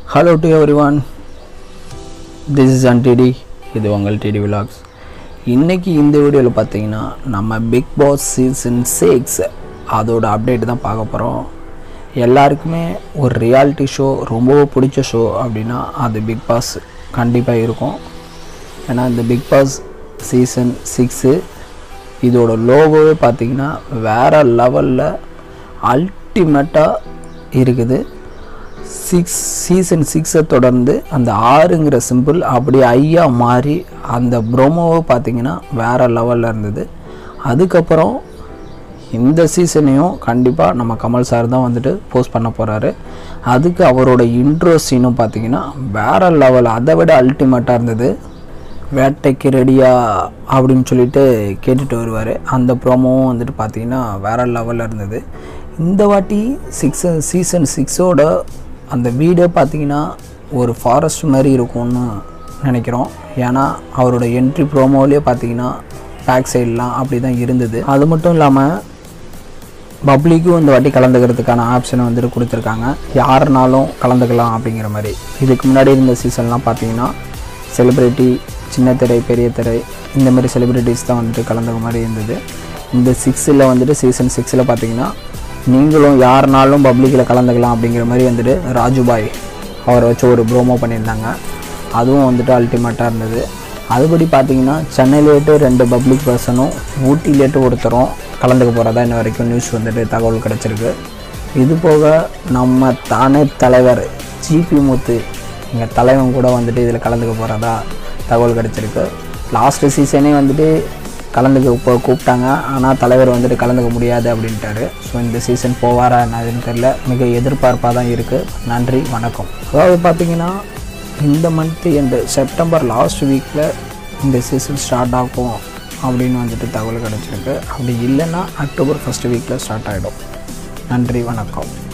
hello to everyone this is an DD இது உங்கள் DD vlogs இன்றைக்கி இந்த வீடியோவில் பார்த்தீங்கன்னா நம்ம பிக் பாஸ் சீசன் சிக்ஸ் அதோட அப்டேட் தான் பார்க்க போகிறோம் எல்லாருக்குமே ஒரு ரியாலிட்டி ஷோ ரொம்ப பிடிச்ச ஷோ அப்படின்னா அது பிக் பாஸ் கண்டிப்பாக இருக்கும் ஏன்னா இந்த பிக் பாஸ் சீசன் சிக்ஸு இதோட லோகோவே பார்த்தீங்கன்னா வேறு லெவலில் அல்டிமேட்டாக இருக்குது சிக்ஸ் சீசன் சிக்ஸை தொடர்ந்து அந்த ஆறுங்கிற சிம்பிள் அப்படியே ஐயா மாறி அந்த ப்ரோமோவை பார்த்தீங்கன்னா வேறு லெவலில் இருந்தது அதுக்கப்புறம் இந்த சீசனையும் கண்டிப்பாக நம்ம கமல் சார் தான் வந்துட்டு போஸ்ட் பண்ண போகிறாரு அதுக்கு அவரோட இன்ட்ரோ சீனும் பார்த்தீங்கன்னா வேறு லெவல் அதை விட அல்டிமேட்டாக இருந்தது வேட்டைக்கு ரெடியா அப்படின்னு சொல்லிட்டு கேட்டுட்டு வருவார் அந்த ப்ரோமோவும் வந்துட்டு பார்த்தீங்கன்னா வேறு லெவலில் இருந்தது இந்த வாட்டி சிக்ஸ் சீசன் சிக்ஸோட அந்த வீடே பார்த்தீங்கன்னா ஒரு ஃபாரஸ்ட் மாதிரி இருக்கும்னு நினைக்கிறோம் ஏன்னா அவரோட என்ட்ரி ப்ரோமோவிலே பார்த்தீங்கன்னா பேக் சைட்லாம் அப்படி தான் இருந்தது அது மட்டும் இல்லாமல் பப்ளிக்கும் இந்த வாட்டி கலந்துக்கிறதுக்கான ஆப்ஷனை வந்துட்டு கொடுத்துருக்காங்க யாருனாலும் கலந்துக்கலாம் அப்படிங்கிற மாதிரி இதுக்கு முன்னாடி இருந்த சீசன்லாம் பார்த்தீங்கன்னா செலிப்ரிட்டி சின்ன திரை பெரிய திரை இந்த மாதிரி செலிப்ரிட்டிஸ் தான் வந்துட்டு கலந்துக்க மாதிரி இருந்தது இந்த சிக்ஸில் வந்துட்டு சீசன் சிக்ஸில் பார்த்தீங்கன்னா நீங்களும் யாருனாலும் பப்ளிக்கில் கலந்துக்கலாம் அப்படிங்கிற மாதிரி வந்துட்டு ராஜுபாய் அவரை வச்சு ஒரு ப்ரோமோ பண்ணியிருந்தாங்க அதுவும் வந்துட்டு அல்டிமேட்டாக இருந்தது அதுபடி பார்த்தீங்கன்னா சென்னையிலேட்டு ரெண்டு பப்ளிக் பர்சனும் ஊட்டிலேட்டு ஒருத்தரும் கலந்துக்க போகிறதா இன்ன வரைக்கும் நியூஸ் வந்துட்டு தகவல் கிடச்சிருக்கு இது போக நம்ம தானே தலைவர் ஜிபி முத்து எங்கள் தலைவன் கூட வந்துட்டு இதில் கலந்துக்க போகிறதா தகவல் கிடச்சிருக்கு லாஸ்ட்டு சீசனே வந்துட்டு கலந்துக்க இப்போ கூப்பிட்டாங்க ஆனால் தலைவர் வந்துட்டு கலந்துக்க முடியாது அப்படின்ட்டாரு ஸோ இந்த சீசன் போவாரா என்னதுன்னு தெரில மிக எதிர்பார்ப்பாக தான் இருக்குது நன்றி வணக்கம் அதாவது பார்த்தீங்கன்னா இந்த மந்த்து எண்டு செப்டம்பர் லாஸ்ட் வீக்கில் இந்த சீசன் ஸ்டார்ட் ஆகும் அப்படின்னு வந்துட்டு தகவல் கிடச்சிருக்கு அப்படி இல்லைன்னா அக்டோபர் ஃபஸ்ட் வீக்கில் ஸ்டார்ட் ஆகிடும் நன்றி வணக்கம்